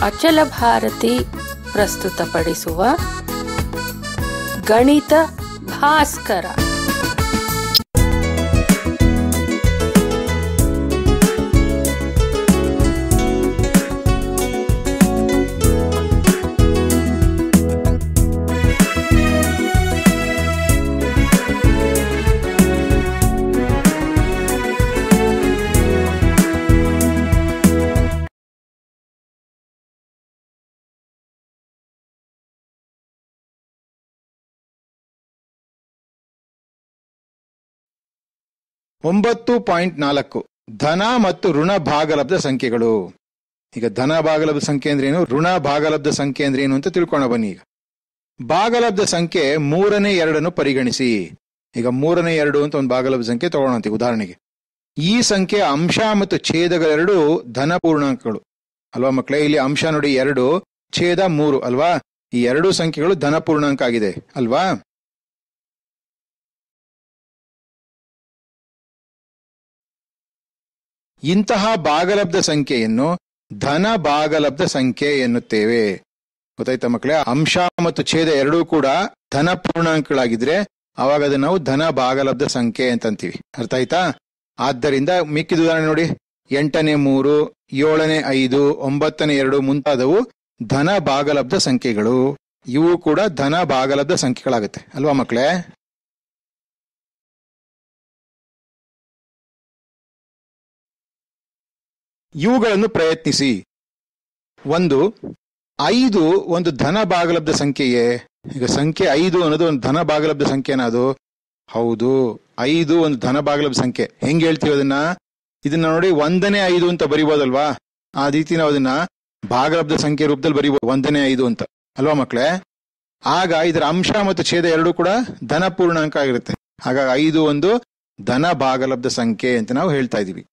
ಅಚಲ ಭಾರತಿ ಪ್ರಸ್ತುತಪಡಿಸುವ ಗಣಿತ ಭಾಸ್ಕರ ಒಂಬತ್ತು ಪಾಯಿಂಟ್ ನಾಲ್ಕು ಧನ ಮತ್ತು ಋಣ ಭಾಗಲಬ್ಧ ಸಂಖ್ಯೆಗಳು ಈಗ ಧನ ಭಾಗಲಬ್ಧ ಸಂಖ್ಯೆ ಅಂದ್ರೆ ಏನು ಋಣ ಭಾಗಲಬ್ಧ ಸಂಖ್ಯೆ ಅಂದ್ರೆ ಏನು ಅಂತ ತಿಳ್ಕೊಳ್ಳೋಣ ಬನ್ನಿ ಈಗ ಭಾಗಲಬ್ಧ ಸಂಖ್ಯೆ ಮೂರನೇ ಎರಡನ್ನು ಪರಿಗಣಿಸಿ ಈಗ ಮೂರನೇ ಎರಡು ಅಂತ ಒಂದು ಭಾಗಲಬ್ಧ ಸಂಖ್ಯೆ ತಗೊಳ್ಳೋಣ ಉದಾಹರಣೆಗೆ ಈ ಸಂಖ್ಯೆ ಅಂಶ ಮತ್ತು ಛೇದಗಳೆರಡು ಧನ ಪೂರ್ಣಾಂಕಗಳು ಅಲ್ವಾ ಮಕ್ಕಳೇ ಇಲ್ಲಿ ಅಂಶ ನೋಡಿ ಎರಡು ಛೇದ ಮೂರು ಅಲ್ವಾ ಈ ಎರಡು ಸಂಖ್ಯೆಗಳು ಧನ ಪೂರ್ಣಾಂಕ ಆಗಿದೆ ಅಲ್ವಾ ಇಂತಹ ಭಾಗಲಬ್ಧ ಸಂಖ್ಯೆಯನ್ನು ಧನ ಭಾಗಲಬ್ಧ ಸಂಖ್ಯೆ ಎನ್ನುತ್ತೇವೆ ಗೊತ್ತಾಯ್ತಾ ಮಕ್ಕಳೇ ಅಂಶ ಮತ್ತು ಛೇದ ಎರಡೂ ಕೂಡ ಧನ ಪೂರ್ಣಾಂಕಗಳಾಗಿದ್ರೆ ಅವಾಗ ಅದನ್ನ ನಾವು ಧನ ಭಾಗಲಬ್ಧ ಸಂಖ್ಯೆ ಅಂತ ಅಂತೀವಿ ಅರ್ಥ ಆಯ್ತಾ ಆದ್ದರಿಂದ ಮಿಕ್ಕಿದ ಉದಾಹರಣೆ ನೋಡಿ ಎಂಟನೇ ಮೂರು ಏಳನೇ ಐದು ಒಂಬತ್ತನೇ ಎರಡು ಮುಂತಾದವು ಧನ ಭಾಗಲಬ್ಧ ಸಂಖ್ಯೆಗಳು ಇವು ಕೂಡ ಧನ ಭಾಗಲಬ್ಧ ಸಂಖ್ಯೆಗಳಾಗುತ್ತೆ ಅಲ್ವಾ ಮಕ್ಕಳೇ ಇವುಗಳನ್ನು ಪ್ರಯತ್ನಿಸಿ ಒಂದು ಐದು ಒಂದು ಧನ ಭಾಗಲಬ್ಧ ಸಂಖ್ಯೆಯೇ ಈಗ ಸಂಖ್ಯೆ ಐದು ಅನ್ನೋದು ಒಂದು ಧನ ಭಾಗಲಬ್ಧ ಸಂಖ್ಯೆನ ಅದು ಹೌದು ಐದು ಒಂದು ಧನ ಭಾಗಲಬ್ಧ ಸಂಖ್ಯೆ ಹೆಂಗ್ ಹೇಳ್ತೀವಿ ಅದನ್ನ ಇದನ್ನ ನೋಡಿ ಒಂದನೇ ಐದು ಅಂತ ಬರಿಬೋದಲ್ವಾ ಆ ರೀತಿ ನಾವು ಅದನ್ನ ಭಾಗಲಬ್ಧ ಸಂಖ್ಯೆ ರೂಪದಲ್ಲಿ ಬರಿಬೋದು ಒಂದನೇ ಐದು ಅಂತ ಅಲ್ವಾ ಮಕ್ಕಳೇ ಆಗ ಇದರ ಅಂಶ ಮತ್ತು ಛೇದ ಎರಡೂ ಕೂಡ ಧನ ಪೂರ್ಣಾಂಕ ಆಗಿರುತ್ತೆ ಹಾಗಾಗಿ ಐದು ಒಂದು ಧನ ಭಾಗಲಬ್ಧ ಸಂಖ್ಯೆ ಅಂತ ನಾವು ಹೇಳ್ತಾ ಇದೀವಿ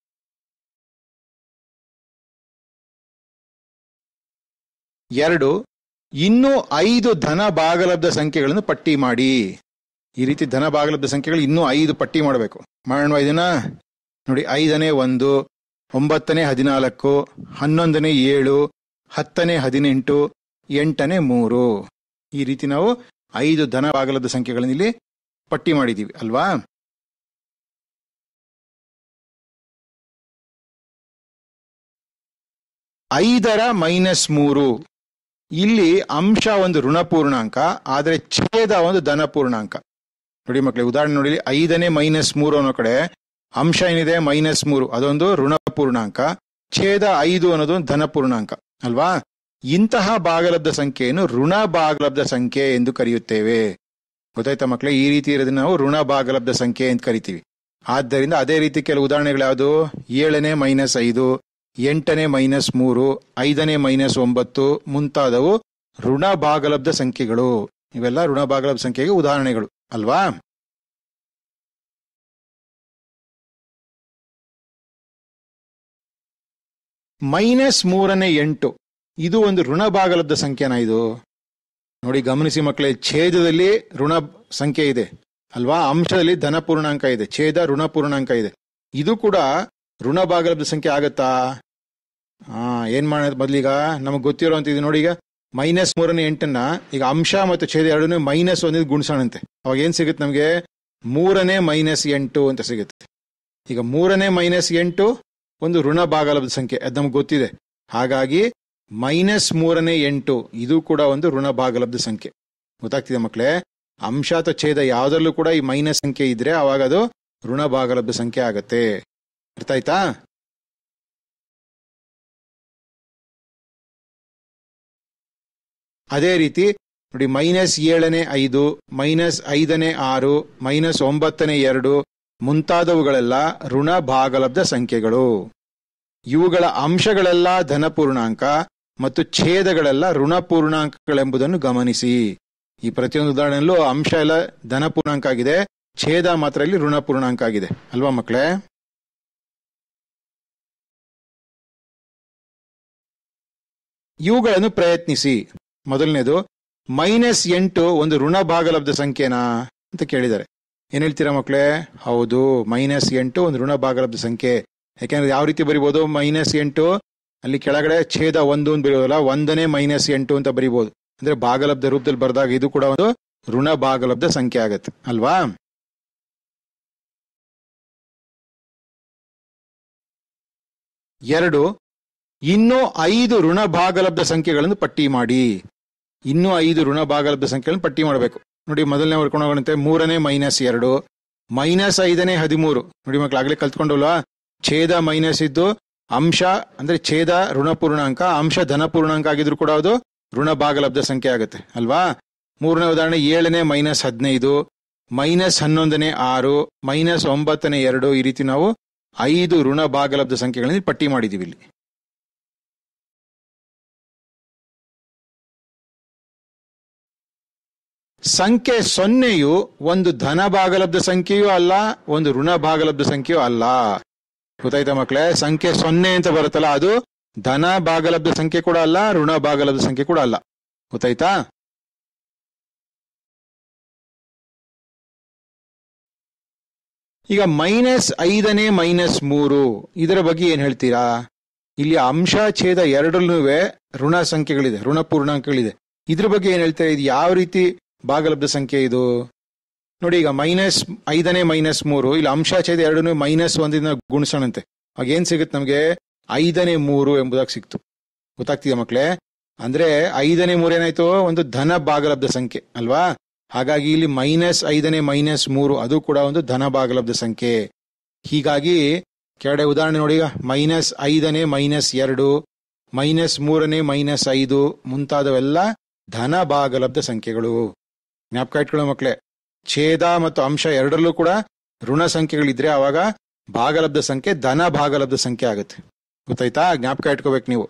ಎರಡು ಇನ್ನೂ ಐದು ಧನ ಭಾಗಲಬ್ಧ ಸಂಖ್ಯೆಗಳನ್ನು ಪಟ್ಟಿ ಮಾಡಿ ಈ ರೀತಿ ಧನ ಭಾಗಲಬ್ಧ ಸಂಖ್ಯೆಗಳು ಇನ್ನೂ ಐದು ಪಟ್ಟಿ ಮಾಡಬೇಕು ಮಾಡೋಣ ಇದನ್ನ ನೋಡಿ ಐದನೇ ಒಂದು ಒಂಬತ್ತನೇ ಹದಿನಾಲ್ಕು ಹನ್ನೊಂದನೇ ಏಳು ಹತ್ತನೇ ಹದಿನೆಂಟು ಎಂಟನೇ ಮೂರು ಈ ರೀತಿ ನಾವು ಐದು ಧನ ಭಾಗಲಬ್ಧ ಸಂಖ್ಯೆಗಳನ್ನು ಇಲ್ಲಿ ಪಟ್ಟಿ ಮಾಡಿದ್ದೀವಿ ಅಲ್ವಾ ಐದರ ಮೈನಸ್ ಮೂರು ಇಲ್ಲಿ ಅಂಶ ಒಂದು ಋಣ ಪೂರ್ಣಾಂಕ ಆದರೆ ಛೇದ ಒಂದು ಧನ ಪೂರ್ಣಾಂಕ ನೋಡಿ ಮಕ್ಕಳೇ ಉದಾಹರಣೆ ನೋಡಿ ಐದನೇ ಮೈನಸ್ ಮೂರು ಅನ್ನೋ ಕಡೆ ಅಂಶ ಏನಿದೆ ಮೈನಸ್ ಮೂರು ಅದೊಂದು ಋಣ ಪೂರ್ಣಾಂಕ ಛೇದ ಐದು ಅನ್ನೋದು ಒಂದು ಧನ ಪೂರ್ಣಾಂಕ ಅಲ್ವಾ ಇಂತಹ ಭಾಗಲಬ್ಧ ಸಂಖ್ಯೆಯನ್ನು ಋಣ ಭಾಗಲಬ್ಧ ಸಂಖ್ಯೆ ಎಂದು ಕರೆಯುತ್ತೇವೆ ಗೊತ್ತಾಯ್ತಾ ಮಕ್ಕಳೇ ಈ ರೀತಿ ಇರೋದನ್ನ ನಾವು ಋಣ ಭಾಗಲಬ್ಧ ಸಂಖ್ಯೆ ಅಂತ ಕರಿತೀವಿ ಆದ್ದರಿಂದ ಅದೇ ರೀತಿ ಕೆಲವು ಉದಾಹರಣೆಗಳು ಯಾವುದು ಏಳನೇ ಮೈನಸ್ ಐದು ಎಂಟನೇ ಮೈನಸ್ ಮೂರು ಐದನೇ ಮೈನಸ್ ಒಂಬತ್ತು ಮುಂತಾದವು ಋಣ ಭಾಗಲಬ್ಧ ಸಂಖ್ಯೆಗಳು ಇವೆಲ್ಲ ಋಣ ಭಾಗಲಬ್ಧ ಸಂಖ್ಯೆಗೆ ಉದಾಹರಣೆಗಳು ಅಲ್ವಾ ಮೈನಸ್ ಮೂರನೇ ಎಂಟು ಇದು ಒಂದು ಋಣ ಭಾಗಲಬ್ಧ ಸಂಖ್ಯೆನಾ ಇದು ನೋಡಿ ಗಮನಿಸಿ ಮಕ್ಕಳೇ ಛೇದದಲ್ಲಿ ಋಣ ಸಂಖ್ಯೆ ಇದೆ ಅಲ್ವಾ ಅಂಶದಲ್ಲಿ ಧನ ಪೂರ್ಣಾಂಕ ಇದೆ ಛೇದ ಋಣ ಪೂರ್ಣಾಂಕ ಇದೆ ಇದು ಕೂಡ ಋಣ ಭಾಗಲಬ್ಧ ಸಂಖ್ಯೆ ಆಗತ್ತಾ ಹಾ ಏನ್ ಮಾಡೋದು ಮೊದ್ಲೀಗ ನಮಗೆ ಗೊತ್ತಿರೋಂತ ಇದು ನೋಡಿ ಈಗ ಮೈನಸ್ ಮೂರನೇ ಎಂಟನ್ನ ಈಗ ಅಂಶ ಮತ್ತು ಛೇದ ಎರಡನೇ ಮೈನಸ್ ಒಂದಿದ್ದು ಗುಣಿಸೋಣಂತೆ ಅವಾಗ ಏನ್ ಸಿಗುತ್ತೆ ನಮಗೆ ಮೂರನೇ ಮೈನಸ್ ಎಂಟು ಅಂತ ಸಿಗುತ್ತೆ ಈಗ ಮೂರನೇ ಮೈನಸ್ ಎಂಟು ಒಂದು ಋಣ ಭಾಗಲಬ್ಧ ಸಂಖ್ಯೆ ಅದು ನಮ್ಗೆ ಗೊತ್ತಿದೆ ಹಾಗಾಗಿ ಮೈನಸ್ ಮೂರನೇ ಎಂಟು ಇದು ಕೂಡ ಒಂದು ಋಣ ಭಾಗಲಬ್ಧ ಸಂಖ್ಯೆ ಗೊತ್ತಾಗ್ತಿದೆ ಮಕ್ಕಳೇ ಅಂಶ ಅಥವಾ ಛೇದ ಯಾವ್ದ್ರಲ್ಲೂ ಕೂಡ ಈ ಮೈನಸ್ ಸಂಖ್ಯೆ ಇದ್ರೆ ಅವಾಗ ಅದು ಋಣ ಭಾಗಲಬ್ಧ ಸಂಖ್ಯೆ ಆಗತ್ತೆ ಅರ್ಥ ಆಯ್ತಾ ಅದೇ ರೀತಿ ನೋಡಿ ಮೈನಸ್ ಏಳನೇ ಐದು ಮೈನಸ್ ಐದನೇ ಆರು ಮೈನಸ್ ಒಂಬತ್ತನೇ ಎರಡು ಮುಂತಾದವುಗಳೆಲ್ಲ ಋಣ ಭಾಗಲಬ್ಧ ಸಂಖ್ಯೆಗಳು ಇವುಗಳ ಅಂಶಗಳೆಲ್ಲ ಧನ ಪೂರ್ಣಾಂಕ ಮತ್ತು ಛೇದಗಳೆಲ್ಲ ಋಣ ಪೂರ್ಣಾಂಕಗಳೆಂಬುದನ್ನು ಗಮನಿಸಿ ಈ ಪ್ರತಿಯೊಂದು ಉದಾಹರಣೆಯಲ್ಲೂ ಅಂಶ ಎಲ್ಲ ಧನ ಪೂರ್ಣಾಂಕ ಆಗಿದೆ ಛೇದ ಮಾತ್ರ ಇಲ್ಲಿ ಋಣ ಪೂರ್ಣಾಂಕ ಆಗಿದೆ ಅಲ್ವಾ ಮಕ್ಕಳೇ ಇವುಗಳನ್ನು ಪ್ರಯತ್ನಿಸಿ ಮೊದಲನೇದು ಮೈನಸ್ ಎಂಟು ಒಂದು ಋಣ ಭಾಗಲಬ್ಧ ಸಂಖ್ಯೆನಾ ಅಂತ ಕೇಳಿದ್ದಾರೆ ಏನ್ ಹೇಳ್ತೀರಾ ಮಕ್ಕಳೇ ಹೌದು ಮೈನಸ್ ಎಂಟು ಒಂದು ಋಣ ಭಾಗಲಬ್ಧ ಸಂಖ್ಯೆ ಯಾಕೆಂದ್ರೆ ಯಾವ ರೀತಿ ಬರಿಬೋದು ಮೈನಸ್ ಎಂಟು ಅಲ್ಲಿ ಕೆಳಗಡೆ ಛೇದ ಒಂದು ಅಂತ ಬರೆಯೋದಲ್ಲ ಒಂದನೇ ಮೈನಸ್ ಎಂಟು ಅಂತ ಬರಿಬಹುದು ಅಂದ್ರೆ ಭಾಗಲಬ್ಧ ರೂಪದಲ್ಲಿ ಬರೆದಾಗ ಇದು ಕೂಡ ಒಂದು ಋಣ ಭಾಗಲಬ್ಧ ಸಂಖ್ಯೆ ಆಗತ್ತೆ ಅಲ್ವಾ ಎರಡು ಇನ್ನೂ ಐದು ಋಣ ಭಾಗಲಬ್ಧ ಸಂಖ್ಯೆಗಳನ್ನು ಪಟ್ಟಿ ಮಾಡಿ ಇನ್ನೂ ಐದು ಋಣ ಭಾಗಲಬ್ಧ ಸಂಖ್ಯೆಗಳನ್ನು ಪಟ್ಟಿ ಮಾಡಬೇಕು ನೋಡಿ ಮೊದಲನೇ ವರ್ಕೊಂಡು ಹೋಗೋಣಂತೆ ಮೂರನೇ ಮೈನಸ್ ಎರಡು ಮೈನಸ್ ಐದನೇ ಹದಿಮೂರು ನೋಡಿ ಮಕ್ಳು ಆಗ್ಲೇ ಕಲ್ತ್ಕೊಂಡಲ್ವಾ ಛೇದ ಮೈನಸ್ ಇದ್ದು ಅಂಶ ಅಂದ್ರೆ ಛೇದ ಋಣ ಪೂರ್ಣಾಂಕ ಅಂಶ ಧನ ಪೂರ್ಣಾಂಕ ಆಗಿದ್ರು ಕೂಡ ಅದು ಋಣ ಭಾಗಲಬ್ಧ ಸಂಖ್ಯೆ ಆಗುತ್ತೆ ಅಲ್ವಾ ಮೂರನೇ ಉದಾಹರಣೆ ಏಳನೇ ಮೈನಸ್ ಹದಿನೈದು ಮೈನಸ್ ಹನ್ನೊಂದನೇ ಆರು ಮೈನಸ್ ಒಂಬತ್ತನೇ ಎರಡು ಈ ರೀತಿ ನಾವು ಐದು ಋಣ ಭಾಗಲಬ್ಧ ಸಂಖ್ಯೆಗಳನ್ನು ಪಟ್ಟಿ ಮಾಡಿದೀವಿ ಇಲ್ಲಿ ಸಂಖ್ಯೆ ಸೊನ್ನೆಯು ಒಂದು ಧನ ಭಾಗಲಬ್ಧ ಸಂಖ್ಯೆಯೂ ಅಲ್ಲ ಒಂದು ಋಣ ಭಾಗಲಬ್ಧ ಸಂಖ್ಯೆಯೂ ಅಲ್ಲ ಗೊತ್ತಾಯ್ತಾ ಮಕ್ಕಳೇ ಸಂಖ್ಯೆ ಸೊನ್ನೆ ಅಂತ ಬರುತ್ತಲ್ಲ ಅದು ಧನ ಭಾಗಲಬ್ಧ ಸಂಖ್ಯೆ ಕೂಡ ಅಲ್ಲ ಋಣ ಭಾಗಲಬ್ಧ ಸಂಖ್ಯೆ ಕೂಡ ಅಲ್ಲ ಗೊತ್ತಾಯ್ತಾ ಈಗ ಮೈನಸ್ ಐದನೇ ಮೈನಸ್ ಮೂರು ಇದರ ಬಗ್ಗೆ ಏನ್ ಹೇಳ್ತೀರಾ ಇಲ್ಲಿ ಅಂಶ ಛೇದ ಎರಡಲ್ಲೂ ಋಣ ಸಂಖ್ಯೆಗಳಿದೆ ಋಣ ಪೂರ್ಣಾಂಕಗಳಿದೆ ಇದ್ರ ಬಗ್ಗೆ ಏನ್ ಹೇಳ್ತಾರೆ ಇದು ಯಾವ ರೀತಿ ಭಾಗಲಬ್ಧ ಸಂಖ್ಯೆ ಇದು ನೋಡಿ ಈಗ ಮೈನಸ್ ಐದನೇ ಮೈನಸ್ ಮೂರು ಇಲ್ಲಿ ಅಂಶ ಛೇದ ಎರಡನ್ನೂ ಮೈನಸ್ ಒಂದಿನ ಗುಣಿಸೋಣಂತೆ ಆಗ ಏನ್ ಸಿಗುತ್ತೆ ನಮಗೆ ಐದನೇ ಮೂರು ಎಂಬುದಾಗಿ ಸಿಕ್ತು ಗೊತ್ತಾಗ್ತಿದೆ ಮಕ್ಕಳೇ ಅಂದ್ರೆ ಐದನೇ ಮೂರು ಏನಾಯ್ತು ಒಂದು ಧನ ಭಾಗಲಬ್ಧ ಸಂಖ್ಯೆ ಅಲ್ವಾ ಹಾಗಾಗಿ ಇಲ್ಲಿ ಮೈನಸ್ ಐದನೇ ಮೈನಸ್ ಮೂರು ಅದು ಕೂಡ ಒಂದು ಧನ ಭಾಗಲಬ್ಧ ಸಂಖ್ಯೆ ಹೀಗಾಗಿ ಕೆಳಗಡೆ ಉದಾಹರಣೆ ನೋಡಿ ಈಗ ಮೈನಸ್ ಐದನೇ ಮೈನಸ್ ಎರಡು ಮೈನಸ್ ಮೂರನೇ ಮೈನಸ್ ಐದು ಮುಂತಾದವೆಲ್ಲ ಧನ ಭಾಗಲಬ್ಧ ಸಂಖ್ಯೆಗಳು ಜ್ಞಾಪಕ ಇಟ್ಕೊಳ್ಳೋ ಮಕ್ಕಳೇ ಛೇದ ಮತ್ತು ಅಂಶ ಎರಡರಲ್ಲೂ ಕೂಡ ಋಣ ಸಂಖ್ಯೆಗಳಿದ್ರೆ ಆವಾಗ ಭಾಗಲಬ್ಧ ಸಂಖ್ಯೆ ಧನ ಭಾಗಲಬ್ಧ ಸಂಖ್ಯೆ ಆಗುತ್ತೆ ಗೊತ್ತಾಯ್ತಾ ಜ್ಞಾಪಕ ಇಟ್ಕೋಬೇಕು ನೀವು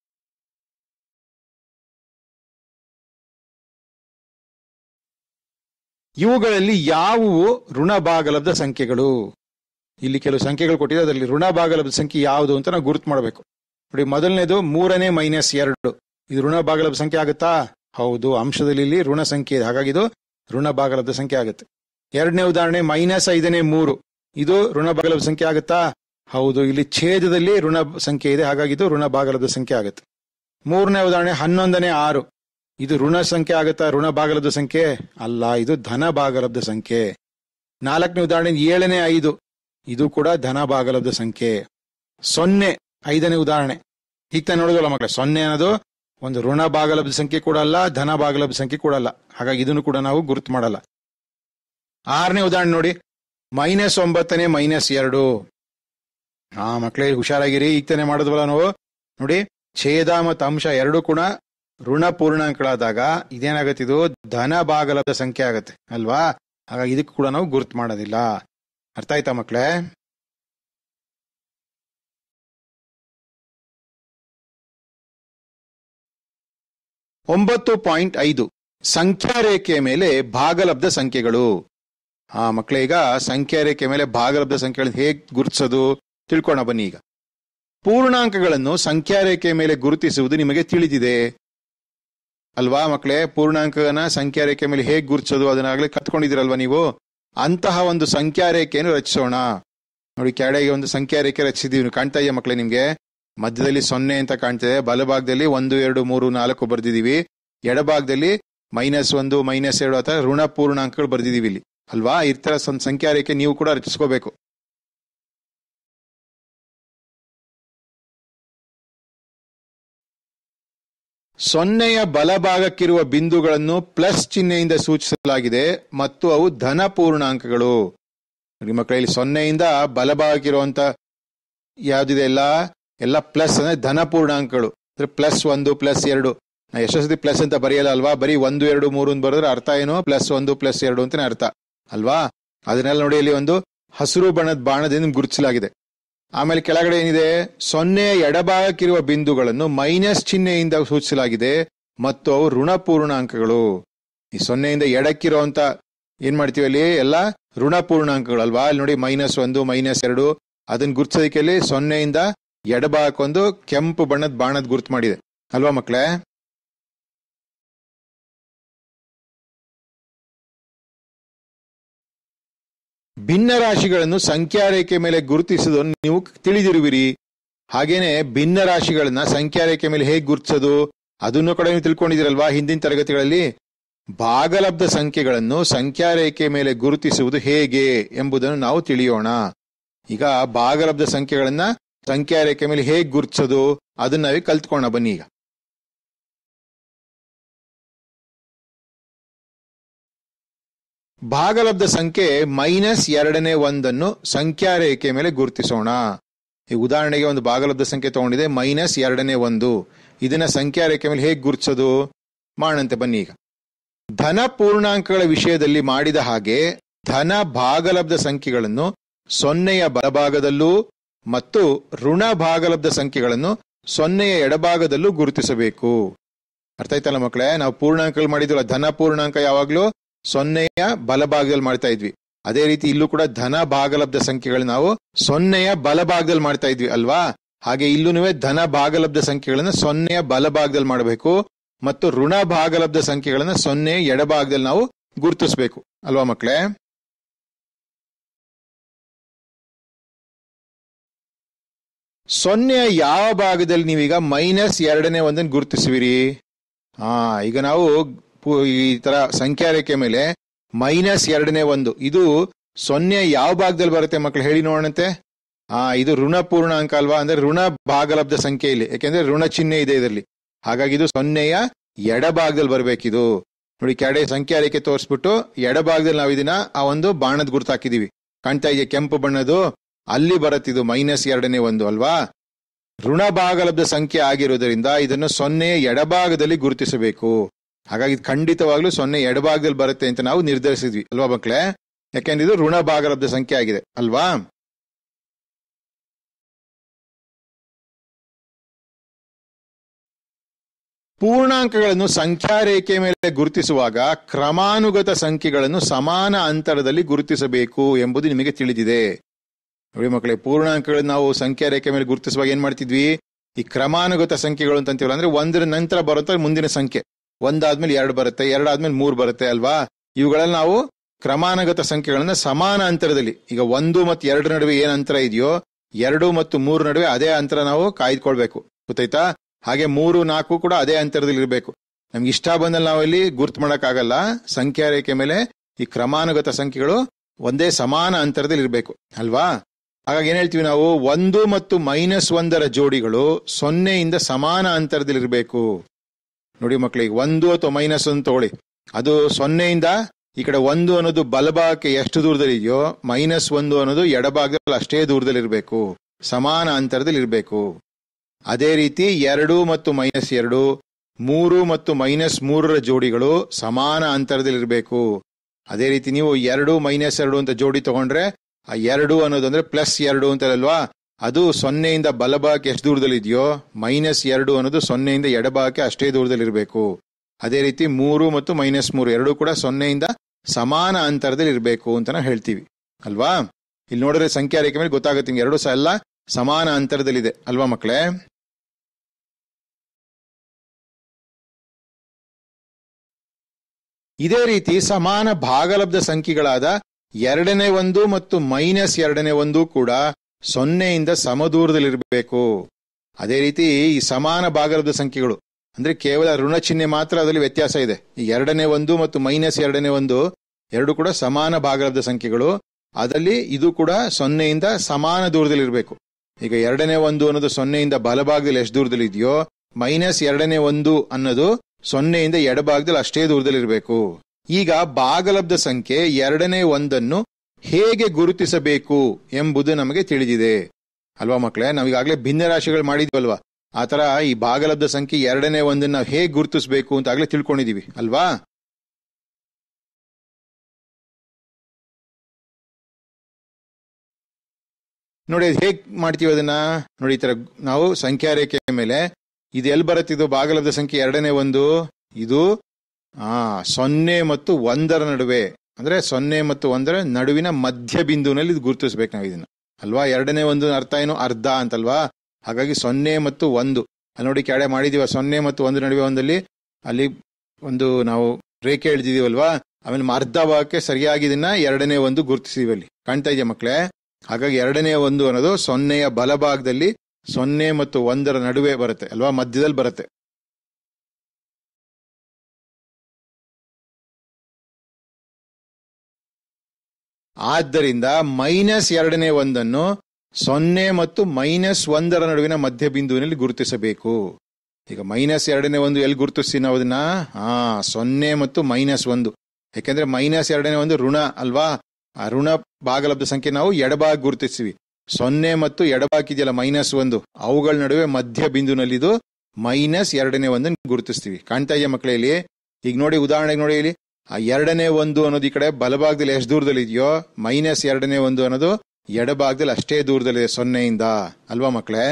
ಇವುಗಳಲ್ಲಿ ಯಾವುವು ಋಣ ಭಾಗಲಬ್ಧ ಸಂಖ್ಯೆಗಳು ಇಲ್ಲಿ ಕೆಲವು ಸಂಖ್ಯೆಗಳು ಕೊಟ್ಟಿದೆ ಅದರಲ್ಲಿ ಋಣ ಭಾಗಲಬ್ಧ ಸಂಖ್ಯೆ ಯಾವುದು ಅಂತ ನಾವು ಗುರುತು ಮಾಡಬೇಕು ನೋಡಿ ಮೊದಲನೇದು ಮೂರನೇ ಮೈನಸ್ ಎರಡು ಇದು ಋಣ ಭಾಗಲಬ್ಧ ಸಂಖ್ಯೆ ಆಗುತ್ತಾ ಹೌದು ಅಂಶದಲ್ಲಿ ಇಲ್ಲಿ ಋಣ ಸಂಖ್ಯೆ ಇದೆ ಹಾಗಾಗಿ ಇದು ಋಣ ಭಾಗಲಬ್ಧ ಸಂಖ್ಯೆ ಆಗುತ್ತೆ ಎರಡನೇ ಉದಾಹರಣೆ ಮೈನಸ್ ಐದನೇ ಮೂರು ಇದು ಋಣ ಭಾಗಲಬ್ಧ ಸಂಖ್ಯೆ ಆಗುತ್ತಾ ಹೌದು ಇಲ್ಲಿ ಛೇದದಲ್ಲಿ ಋಣ ಸಂಖ್ಯೆ ಇದೆ ಹಾಗಾಗಿ ಇದು ಋಣ ಭಾಗಲಬ್ಧ ಸಂಖ್ಯೆ ಆಗುತ್ತೆ ಮೂರನೇ ಉದಾಹರಣೆ ಹನ್ನೊಂದನೇ ಆರು ಇದು ಋಣ ಸಂಖ್ಯೆ ಆಗುತ್ತಾ ಋಣ ಭಾಗಲಬ್ಧ ಸಂಖ್ಯೆ ಅಲ್ಲ ಇದು ಧನ ಭಾಗಲಬ್ಧ ಸಂಖ್ಯೆ ನಾಲ್ಕನೇ ಉದಾಹರಣೆ ಏಳನೇ ಐದು ಇದು ಕೂಡ ಧನ ಭಾಗಲಬ್ಧ ಸಂಖ್ಯೆ ಸೊನ್ನೆ ಐದನೇ ಉದಾಹರಣೆ ಈಗ ನೋಡಿದಲ್ಲ ಮಕ್ಕಳೇ ಸೊನ್ನೆ ಅನ್ನೋದು ಒಂದು ಋಣ ಭಾಗಲಬ್ಧ ಸಂಖ್ಯೆ ಕೂಡ ಅಲ್ಲ ಧನ ಭಾಗಲಬ್ಧ ಸಂಖ್ಯೆ ಕೂಡ ಅಲ್ಲ ಹಾಗಾಗಿ ಇದನ್ನು ಕೂಡ ನಾವು ಗುರುತು ಮಾಡಲ್ಲ ಆರನೇ ಉದಾಹರಣೆ ನೋಡಿ ಮೈನಸ್ ಒಂಬತ್ತನೇ ಮೈನಸ್ ಎರಡು ಹಾ ಮಕ್ಕಳೇ ಹುಷಾರಾಗಿರಿ ಈಗ ತಾನೇ ಮಾಡೋದ್ವಲ್ಲ ನಾವು ನೋಡಿ ಛೇದ ಮತ್ತು ಅಂಶ ಎರಡೂ ಕೂಡ ಋಣ ಪೂರ್ಣಾಂಕಗಳಾದಾಗ ಇದೇನಾಗತ್ತೆ ಇದು ಧನ ಭಾಗಲಬ್ಧ ಸಂಖ್ಯೆ ಆಗತ್ತೆ ಅಲ್ವಾ ಹಾಗಾಗಿ ಇದಕ್ಕೂ ಕೂಡ ನಾವು ಗುರುತು ಮಾಡೋದಿಲ್ಲ ಅರ್ಥ ಆಯ್ತಾ ಮಕ್ಕಳೇ ಒಂಬತ್ತು ಪಾಯಿಂಟ್ ಐದು ಸಂಖ್ಯಾ ರೇಖೆಯ ಮೇಲೆ ಭಾಗಲಬ್ಧ ಸಂಖ್ಯೆಗಳು ಹಾ ಮಕ್ಕಳೇ ಈಗ ಸಂಖ್ಯಾ ರೇಖೆ ಮೇಲೆ ಭಾಗಲಬ್ಧ ಸಂಖ್ಯೆಗಳನ್ನು ಹೇಗೆ ಗುರುತಿಸೋದು ತಿಳ್ಕೋಣ ಬನ್ನಿ ಈಗ ಪೂರ್ಣಾಂಕಗಳನ್ನು ಸಂಖ್ಯಾ ರೇಖೆಯ ಮೇಲೆ ಗುರುತಿಸುವುದು ನಿಮಗೆ ತಿಳಿದಿದೆ ಅಲ್ವಾ ಮಕ್ಕಳೇ ಪೂರ್ಣಾಂಕನ ಸಂಖ್ಯಾ ರೇಖೆ ಮೇಲೆ ಹೇಗೆ ಗುರುತಿಸೋದು ಅದನ್ನಾಗಲೇ ಕತ್ಕೊಂಡಿದ್ದೀರಲ್ವಾ ನೀವು ಅಂತಹ ಒಂದು ಸಂಖ್ಯಾ ರೇಖೆಯನ್ನು ರಚಿಸೋಣ ನೋಡಿ ಕೆಳಗೆ ಒಂದು ಸಂಖ್ಯಾ ರೇಖೆ ರಚಿಸಿದೀವಿ ನೀವು ಕಾಣ್ತಾ ಇದೆಯಾ ಮಕ್ಕಳೇ ನಿಮ್ಗೆ ಮಧ್ಯದಲ್ಲಿ ಸೊನ್ನೆ ಅಂತ ಕಾಣ್ತಿದೆ ಬಲಭಾಗದಲ್ಲಿ ಒಂದು ಎರಡು ಮೂರು ನಾಲ್ಕು ಬರ್ದಿದೀವಿ ಎಡಭಾಗದಲ್ಲಿ ಮೈನಸ್ ಒಂದು ಮೈನಸ್ ಎರಡು ಅಥವಾ ಋಣ ಪೂರ್ಣಾಂಕಗಳು ಬರ್ದಿದೀವಿ ಇಲ್ಲಿ ಅಲ್ವಾ ಈ ತರ ಒಂದು ಸಂಖ್ಯಾ ರೇಖೆ ನೀವು ಕೂಡ ರಚಿಸ್ಕೋಬೇಕು ಸೊನ್ನೆಯ ಬಲಭಾಗಕ್ಕಿರುವ ಬಿಂದುಗಳನ್ನು ಪ್ಲಸ್ ಚಿಹ್ನೆಯಿಂದ ಸೂಚಿಸಲಾಗಿದೆ ಮತ್ತು ಅವು ಧನ ಪೂರ್ಣಾಂಕಗಳು ನೋಡಿ ಮಕ್ಕಳಲ್ಲಿ ಸೊನ್ನೆಯಿಂದ ಬಲಭಾಗಕ್ಕಿರುವಂತ ಯಾವ್ದಿದೆ ಎಲ್ಲ ಎಲ್ಲ ಪ್ಲಸ್ ಅಂದ್ರೆ ಧನ ಪೂರ್ಣಾಂಕಗಳು ಅಂದ್ರೆ ಪ್ಲಸ್ ಒಂದು ಪ್ಲಸ್ ಎರಡು ನಾ ಎಷ್ಟೋ ಸತಿ ಪ್ಲಸ್ ಅಂತ ಬರೆಯಲ್ಲ ಅಲ್ವಾ ಬರೀ ಒಂದು ಎರಡು ಮೂರು ಅಂತ ಬರೆದ್ರೆ ಅರ್ಥ ಏನು ಪ್ಲಸ್ ಒಂದು ಪ್ಲಸ್ ಎರಡು ಅಂತಾನೆ ಅರ್ಥ ಅಲ್ವಾ ಅದನ್ನೆಲ್ಲ ನೋಡಿ ಇಲ್ಲಿ ಒಂದು ಹಸಿರು ಬಣ್ಣದ ಬಾಣದಿಂದ ಗುರುತಿಸಲಾಗಿದೆ ಆಮೇಲೆ ಕೆಳಗಡೆ ಏನಿದೆ ಸೊನ್ನೆಯ ಎಡಭಾಗಕ್ಕಿರುವ ಬಿಂದುಗಳನ್ನು ಮೈನಸ್ ಚಿಹ್ನೆಯಿಂದ ಸೂಚಿಸಲಾಗಿದೆ ಮತ್ತು ಅವು ಋಣ ಪೂರ್ಣಾಂಕಗಳು ಈ ಸೊನ್ನೆಯಿಂದ ಎಡಕ್ಕಿರುವಂತ ಏನ್ ಮಾಡ್ತೀವಿ ಅಲ್ಲಿ ಎಲ್ಲ ಋಣ ಪೂರ್ಣಾಂಕಗಳು ಅಲ್ವಾ ಅಲ್ಲಿ ನೋಡಿ ಮೈನಸ್ ಒಂದು ಮೈನಸ್ ಎರಡು ಅದನ್ನ ಗುರುತಿಸೋದಕ್ಕೆ ಅಲ್ಲಿ ಸೊನ್ನೆಯಿಂದ ಎಡಭಾಗಕ್ಕೊಂದು ಕೆಂಪು ಬಣ್ಣದ ಬಾಣದ ಗುರುತು ಮಾಡಿದೆ ಅಲ್ವಾ ಮಕ್ಕಳೇ ಭಿನ್ನ ರಾಶಿಗಳನ್ನು ಸಂಖ್ಯಾ ರೇಖೆ ಮೇಲೆ ಗುರುತಿಸುವುದನ್ನು ನೀವು ತಿಳಿದಿರುವಿರಿ ಹಾಗೇನೆ ಭಿನ್ನ ರಾಶಿಗಳನ್ನ ಸಂಖ್ಯಾ ರೇಖೆ ಮೇಲೆ ಹೇಗೆ ಗುರುತಿಸೋದು ಅದನ್ನು ಕೂಡ ನೀವು ತಿಳ್ಕೊಂಡಿದ್ದೀರಲ್ವಾ ಹಿಂದಿನ ತರಗತಿಗಳಲ್ಲಿ ಭಾಗಲಬ್ಧ ಸಂಖ್ಯೆಗಳನ್ನು ಸಂಖ್ಯಾ ರೇಖೆ ಮೇಲೆ ಗುರುತಿಸುವುದು ಹೇಗೆ ಎಂಬುದನ್ನು ನಾವು ತಿಳಿಯೋಣ ಈಗ ಭಾಗಲಬ್ಧ ಸಂಖ್ಯೆಗಳನ್ನ ಸಂಖ್ಯಾ ರೇಖೆ ಮೇಲೆ ಹೇಗೆ ಗುರುತಿಸೋದು ಅದನ್ನ ನಾವೇ ಕಲ್ತ್ಕೋಣ ಬನ್ನಿ ಈಗ ಭಾಗಲಬ್ಧ ಸಂಖ್ಯೆ ಮೈನಸ್ ಎರಡನೇ ಒಂದನ್ನು ಸಂಖ್ಯಾ ರೇಖೆ ಮೇಲೆ ಗುರುತಿಸೋಣ ಈ ಉದಾಹರಣೆಗೆ ಒಂದು ಭಾಗಲಬ್ಧ ಸಂಖ್ಯೆ ತಗೊಂಡಿದೆ ಮೈನಸ್ ಎರಡನೇ ಒಂದು ಇದನ್ನ ಸಂಖ್ಯಾ ರೇಖೆ ಮೇಲೆ ಹೇಗೆ ಗುರುತಿಸೋದು ಮಾಡಂತೆ ಬನ್ನಿ ಈಗ ಧನ ಪೂರ್ಣಾಂಕಗಳ ವಿಷಯದಲ್ಲಿ ಮಾಡಿದ ಹಾಗೆ ಧನ ಭಾಗಲಬ್ಧ ಸಂಖ್ಯೆಗಳನ್ನು ಸೊನ್ನೆಯ ಬಲಭಾಗದಲ್ಲೂ ಮತ್ತು ಋಣ ಭಾಗಲಬ್ಧ ಸಂಖ್ಯೆಗಳನ್ನು ಸೊನ್ನೆಯ ಎಡಭಾಗದಲ್ಲೂ ಗುರುತಿಸಬೇಕು ಅರ್ಥ ಆಯ್ತಲ್ಲ ಮಕ್ಕಳೇ ನಾವು ಪೂರ್ಣಾಂಕಗಳು ಮಾಡಿದ್ವಲ್ಲ ಧನ ಪೂರ್ಣಾಂಕ ಯಾವಾಗ್ಲೂ ಸೊನ್ನೆಯ ಬಲಭಾಗದಲ್ಲಿ ಮಾಡ್ತಾ ಇದ್ವಿ ಅದೇ ರೀತಿ ಇಲ್ಲೂ ಕೂಡ ಧನ ಭಾಗಲಬ್ಧ ಸಂಖ್ಯೆಗಳು ನಾವು ಸೊನ್ನೆಯ ಬಲಭಾಗದಲ್ಲಿ ಮಾಡ್ತಾ ಇದ್ವಿ ಅಲ್ವಾ ಹಾಗೆ ಇಲ್ಲೂ ಧನ ಭಾಗಲಬ್ಧ ಸಂಖ್ಯೆಗಳನ್ನ ಸೊನ್ನೆಯ ಬಲಭಾಗದಲ್ಲಿ ಮಾಡಬೇಕು ಮತ್ತು ಋಣ ಭಾಗಲಬ್ಧ ಸಂಖ್ಯೆಗಳನ್ನ ಸೊನ್ನೆ ಎಡಭಾಗದಲ್ಲಿ ನಾವು ಗುರುತಿಸಬೇಕು ಅಲ್ವಾ ಮಕ್ಕಳೇ ಸೊನ್ನೆಯ ಯಾವ ಭಾಗದಲ್ಲಿ ನೀವೀಗ ಮೈನಸ್ ಎರಡನೇ ಒಂದನ್ನು ಗುರುತಿಸುವಿರಿ ಹಾ ಈಗ ನಾವು ಪು- ಈ ತರ ಸಂಖ್ಯಾ ರೇಖೆ ಮೇಲೆ ಮೈನಸ್ ಎರಡನೇ ಒಂದು ಇದು ಸೊನ್ನೆ ಯಾವ ಭಾಗದಲ್ಲಿ ಬರುತ್ತೆ ಮಕ್ಕಳು ಹೇಳಿ ನೋಡೋಣಂತೆ ಹಾ ಇದು ಋಣ ಪೂರ್ಣಾಂಕ ಅಲ್ವಾ ಅಂದ್ರೆ ಋಣ ಭಾಗಲಬ್ಧ ಸಂಖ್ಯೆ ಇಲ್ಲಿ ಯಾಕೆಂದ್ರೆ ಋಣ ಚಿಹ್ನೆ ಇದೆ ಇದರಲ್ಲಿ ಹಾಗಾಗಿ ಇದು ಸೊನ್ನೆಯ ಎಡಭಾಗದಲ್ಲಿ ಬರ್ಬೇಕಿದು ನೋಡಿ ಕೆಡೆ ಸಂಖ್ಯಾ ರೇಖೆ ತೋರಿಸ್ಬಿಟ್ಟು ಎಡಭಾಗದಲ್ಲಿ ನಾವು ಇದನ್ನ ಆ ಒಂದು ಬಾಣದ ಗುರುತು ಹಾಕಿದೀವಿ ಕಾಣ್ತಾ ಇದೆಯಾ ಕೆಂಪು ಬಣ್ಣದು ಅಲ್ಲಿ ಬರುತ್ತಿದು ಮೈನಸ್ ಎರಡನೇ ಒಂದು ಅಲ್ವಾ ಋಣ ಭಾಗಲಬ್ಧ ಸಂಖ್ಯೆ ಆಗಿರೋದ್ರಿಂದ ಇದನ್ನು ಸೊನ್ನೆಯ ಎಡಭಾಗದಲ್ಲಿ ಗುರುತಿಸಬೇಕು ಹಾಗಾಗಿ ಇದು ಖಂಡಿತವಾಗ್ಲೂ ಸೊನ್ನೆ ಎಡಭಾಗದಲ್ಲಿ ಬರುತ್ತೆ ಅಂತ ನಾವು ನಿರ್ಧರಿಸಿದ್ವಿ ಅಲ್ವಾ ಮಕ್ಕಳೇ ಯಾಕೆಂದ್ರೆ ಇದು ಋಣ ಭಾಗಲಬ್ಧ ಸಂಖ್ಯೆ ಆಗಿದೆ ಅಲ್ವಾ ಪೂರ್ಣಾಂಕಗಳನ್ನು ಸಂಖ್ಯಾ ರೇಖೆ ಮೇಲೆ ಗುರುತಿಸುವಾಗ ಕ್ರಮಾನುಗತ ಸಂಖ್ಯೆಗಳನ್ನು ಸಮಾನ ಅಂತರದಲ್ಲಿ ಗುರುತಿಸಬೇಕು ಎಂಬುದು ನಿಮಗೆ ತಿಳಿದಿದೆ ನೋಡಿ ಮಕ್ಕಳೇ ಪೂರ್ಣಾಂಕಗಳನ್ನ ನಾವು ಸಂಖ್ಯಾ ರೇಖೆ ಮೇಲೆ ಗುರುತಿಸುವಾಗ ಏನ್ ಮಾಡ್ತಿದ್ವಿ ಈ ಕ್ರಮಾನುಗತ ಸಂಖ್ಯೆಗಳು ಅಂತ ಅಂತೀವಲ್ಲ ಅಂದ್ರೆ ಒಂದರ ನಂತರ ಬರುತ್ತೆ ಮುಂದಿನ ಸಂಖ್ಯೆ ಒಂದಾದ್ಮೇಲೆ ಎರಡು ಬರುತ್ತೆ ಎರಡಾದ್ಮೇಲೆ ಮೂರು ಬರುತ್ತೆ ಅಲ್ವಾ ಇವುಗಳಲ್ಲಿ ನಾವು ಕ್ರಮಾನುಗತ ಸಂಖ್ಯೆಗಳನ್ನ ಸಮಾನ ಅಂತರದಲ್ಲಿ ಈಗ ಒಂದು ಮತ್ತು ಎರಡರ ನಡುವೆ ಏನ್ ಅಂತರ ಇದೆಯೋ ಎರಡು ಮತ್ತು ಮೂರು ನಡುವೆ ಅದೇ ಅಂತರ ನಾವು ಕಾಯ್ದುಕೊಳ್ಬೇಕು ಗೊತ್ತಾಯ್ತಾ ಹಾಗೆ ಮೂರು ನಾಲ್ಕು ಕೂಡ ಅದೇ ಅಂತರದಲ್ಲಿ ಇರಬೇಕು ನಮ್ಗೆ ಇಷ್ಟ ಬಂದಲ್ಲಿ ನಾವು ಇಲ್ಲಿ ಗುರ್ತು ಮಾಡಕ್ಕಾಗಲ್ಲ ಸಂಖ್ಯಾ ರೇಖೆ ಮೇಲೆ ಈ ಕ್ರಮಾನುಗತ ಸಂಖ್ಯೆಗಳು ಒಂದೇ ಸಮಾನ ಅಂತರದಲ್ಲಿ ಇರಬೇಕು ಅಲ್ವಾ ಹಾಗಾಗಿ ಏನ್ ಹೇಳ್ತೀವಿ ನಾವು ಒಂದು ಮತ್ತು ಮೈನಸ್ ಒಂದರ ಜೋಡಿಗಳು ಸೊನ್ನೆಯಿಂದ ಸಮಾನ ಅಂತರದಲ್ಲಿ ಇರಬೇಕು ನೋಡಿ ಮಕ್ಕಳಿಗೆ ಒಂದು ಅಥವಾ ಮೈನಸ್ ಒಂದು ತಗೊಳ್ಳಿ ಅದು ಸೊನ್ನೆಯಿಂದ ಈ ಕಡೆ ಒಂದು ಅನ್ನೋದು ಬಲಭಾಗಕ್ಕೆ ಎಷ್ಟು ದೂರದಲ್ಲಿ ಇದೆಯೋ ಮೈನಸ್ ಒಂದು ಅನ್ನೋದು ಎಡಭಾಗದಲ್ಲಿ ಅಷ್ಟೇ ದೂರದಲ್ಲಿ ಇರಬೇಕು ಸಮಾನ ಅಂತರದಲ್ಲಿ ಇರಬೇಕು ಅದೇ ರೀತಿ ಎರಡು ಮತ್ತು ಮೈನಸ್ ಎರಡು ಮೂರು ಮತ್ತು ಮೈನಸ್ ಮೂರರ ಜೋಡಿಗಳು ಸಮಾನ ಅಂತರದಲ್ಲಿ ಇರಬೇಕು ಅದೇ ರೀತಿ ನೀವು ಎರಡು ಮೈನಸ್ ಎರಡು ಅಂತ ಜೋಡಿ ತಗೊಂಡ್ರೆ ಆ ಎರಡು ಅನ್ನೋದು ಅಂದ್ರೆ ಪ್ಲಸ್ ಎರಡು ಅಂತಲ್ವಾ ಅದು ಸೊನ್ನೆಯಿಂದ ಬಲಭಾಗಕ್ಕೆ ಎಷ್ಟು ದೂರದಲ್ಲಿ ಇದೆಯೋ ಮೈನಸ್ ಎರಡು ಅನ್ನೋದು ಸೊನ್ನೆಯಿಂದ ಎಡಭಾಗಕ್ಕೆ ಅಷ್ಟೇ ದೂರದಲ್ಲಿ ಇರಬೇಕು ಅದೇ ರೀತಿ ಮೂರು ಮತ್ತು ಮೈನಸ್ ಮೂರು ಎರಡು ಕೂಡ ಸೊನ್ನೆಯಿಂದ ಸಮಾನ ಅಂತರದಲ್ಲಿ ಇರಬೇಕು ಅಂತ ನಾವು ಹೇಳ್ತೀವಿ ಅಲ್ವಾ ಇಲ್ಲಿ ನೋಡಿದ್ರೆ ಸಂಖ್ಯಾ ರೇಖೆ ಮೇಲೆ ಗೊತ್ತಾಗುತ್ತೆ ನಿಮ್ಗೆ ಎರಡು ಸಹ ಎಲ್ಲ ಸಮಾನ ಅಂತರದಲ್ಲಿದೆ ಅಲ್ವಾ ಮಕ್ಕಳೇ ಇದೇ ರೀತಿ ಸಮಾನ ಭಾಗಲಬ್ಧ ಸಂಖ್ಯೆಗಳಾದ ಎರಡನೇ ಒಂದು ಮತ್ತು ಮೈನಸ್ ಎರಡನೇ ಒಂದು ಕೂಡ ಸೊನ್ನೆಯಿಂದ ಸಮದೂರದಲ್ಲಿರಬೇಕು ಅದೇ ರೀತಿ ಈ ಸಮಾನ ಭಾಗಲಬ್ಧ ಸಂಖ್ಯೆಗಳು ಅಂದ್ರೆ ಕೇವಲ ಋಣ ಚಿಹ್ನೆ ಮಾತ್ರ ಅದರಲ್ಲಿ ವ್ಯತ್ಯಾಸ ಇದೆ ಈ ಎರಡನೇ ಒಂದು ಮತ್ತು ಮೈನಸ್ ಎರಡನೇ ಒಂದು ಎರಡು ಕೂಡ ಸಮಾನ ಭಾಗಲಬ್ಧ ಸಂಖ್ಯೆಗಳು ಅದರಲ್ಲಿ ಇದು ಕೂಡ ಸೊನ್ನೆಯಿಂದ ಸಮಾನ ದೂರದಲ್ಲಿರಬೇಕು ಈಗ ಎರಡನೇ ಒಂದು ಅನ್ನೋದು ಸೊನ್ನೆಯಿಂದ ಬಲಭಾಗದಲ್ಲಿ ಎಷ್ಟು ದೂರದಲ್ಲಿ ಇದೆಯೋ ಮೈನಸ್ ಎರಡನೇ ಒಂದು ಅನ್ನೋದು ಸೊನ್ನೆಯಿಂದ ಎಡಭಾಗದಲ್ಲಿ ಅಷ್ಟೇ ದೂರದಲ್ಲಿರಬೇಕು ಈಗ ಭಾಗಲಬ್ಧ ಸಂಖ್ಯೆ ಎರಡನೇ ಒಂದನ್ನು ಹೇಗೆ ಗುರುತಿಸಬೇಕು ಎಂಬುದು ನಮಗೆ ತಿಳಿದಿದೆ ಅಲ್ವಾ ಮಕ್ಕಳೇ ನಾವೀಗಾಗಲೇ ಭಿನ್ನ ರಾಶಿಗಳು ಮಾಡಿದ್ವಲ್ವಾ ಆ ತರ ಈ ಭಾಗಲಬ್ಧ ಸಂಖ್ಯೆ ಎರಡನೇ ಒಂದನ್ನು ನಾವು ಹೇಗೆ ಗುರುತಿಸಬೇಕು ಅಂತ ಆಗ್ಲೇ ತಿಳ್ಕೊಂಡಿದೀವಿ ಅಲ್ವಾ ನೋಡಿ ಅದು ಹೇಗ್ ಮಾಡ್ತೀವಿ ಅದನ್ನ ನೋಡಿ ಈ ತರ ನಾವು ಸಂಖ್ಯಾ ರೇಖೆ ಮೇಲೆ ಇದು ಎಲ್ಲಿ ಬರುತ್ತಿದ್ದು ಭಾಗಲಬ್ಧ ಸಂಖ್ಯೆ ಎರಡನೇ ಒಂದು ಇದು ಆ ಸೊನ್ನೆ ಮತ್ತು ಒಂದರ ನಡುವೆ ಅಂದ್ರೆ ಸೊನ್ನೆ ಮತ್ತು ಒಂದರ ನಡುವಿನ ಮಧ್ಯ ಬಿಂದುವಿನಲ್ಲಿ ಇದು ಗುರುತಿಸ್ಬೇಕು ನಾವು ಇದನ್ನ ಅಲ್ವಾ ಎರಡನೇ ಒಂದು ಅರ್ಥ ಏನು ಅರ್ಧ ಅಂತಲ್ವಾ ಹಾಗಾಗಿ ಸೊನ್ನೆ ಮತ್ತು ಒಂದು ಅಲ್ಲಿ ನೋಡಿ ಕೆಳಗೆ ಮಾಡಿದೀವ ಸೊನ್ನೆ ಮತ್ತು ಒಂದು ನಡುವೆ ಒಂದಲ್ಲಿ ಅಲ್ಲಿ ಒಂದು ನಾವು ರೇಖೆ ಎಳ್ದಿದೀವಲ್ವಾ ಆಮೇಲೆ ಅರ್ಧ ಭಾಗಕ್ಕೆ ಸರಿಯಾಗಿ ಇದನ್ನ ಎರಡನೇ ಒಂದು ಗುರುತಿಸಿದೀವಿ ಅಲ್ಲಿ ಕಾಣ್ತಾ ಇದೆಯಾ ಮಕ್ಕಳೇ ಹಾಗಾಗಿ ಎರಡನೇ ಒಂದು ಅನ್ನೋದು ಸೊನ್ನೆಯ ಬಲಭಾಗದಲ್ಲಿ ಸೊನ್ನೆ ಮತ್ತು ಒಂದರ ನಡುವೆ ಬರುತ್ತೆ ಅಲ್ವಾ ಮಧ್ಯದಲ್ಲಿ ಬರುತ್ತೆ ಆದ್ದರಿಂದ ಮೈನಸ್ ಎರಡನೇ ಒಂದನ್ನು ಸೊನ್ನೆ ಮತ್ತು ಮೈನಸ್ ಒಂದರ ನಡುವಿನ ಮಧ್ಯ ಬಿಂದುವಿನಲ್ಲಿ ಗುರುತಿಸಬೇಕು ಈಗ ಮೈನಸ್ ಎರಡನೇ ಒಂದು ಎಲ್ಲಿ ಗುರುತಿಸ್ತೀವಿ ನಾವು ಅದನ್ನ ಹಾ ಸೊನ್ನೆ ಮತ್ತು ಮೈನಸ್ ಒಂದು ಯಾಕೆಂದ್ರೆ ಮೈನಸ್ ಎರಡನೇ ಒಂದು ಋಣ ಅಲ್ವಾ ಆ ಋಣ ಭಾಗಲಬ್ಧ ಸಂಖ್ಯೆ ನಾವು ಎಡಭಾಗ ಗುರುತಿಸ್ತೀವಿ ಸೊನ್ನೆ ಮತ್ತು ಎಡಭಾಗ ಇದೆಯಲ್ಲ ಮೈನಸ್ ಒಂದು ಅವುಗಳ ನಡುವೆ ಮಧ್ಯ ಬಿಂದುನಲ್ಲಿ ಇದು ಮೈನಸ್ ಎರಡನೇ ಒಂದನ್ನು ಗುರುತಿಸ್ತೀವಿ ಕಾಣ್ತಾ ಇದೆಯಾ ಮಕ್ಕಳೇ ಇಲ್ಲಿ ಈಗ ನೋಡಿ ಉದಾಹರಣೆಗೆ ನೋಡಿ ಇಲ್ಲಿ ಆ ಎರಡನೇ ಒಂದು ಅನ್ನೋದು ಈ ಕಡೆ ಬಲಭಾಗದಲ್ಲಿ ಎಷ್ಟು ದೂರದಲ್ಲಿ ಇದೆಯೋ ಮೈನಸ್ ಎರಡನೇ ಒಂದು ಅನ್ನೋದು ಎಡಭಾಗದಲ್ಲಿ ಅಷ್ಟೇ ದೂರದಲ್ಲಿದೆ ಸೊನ್ನೆಯಿಂದ ಅಲ್ವಾ ಮಕ್ಕಳೇ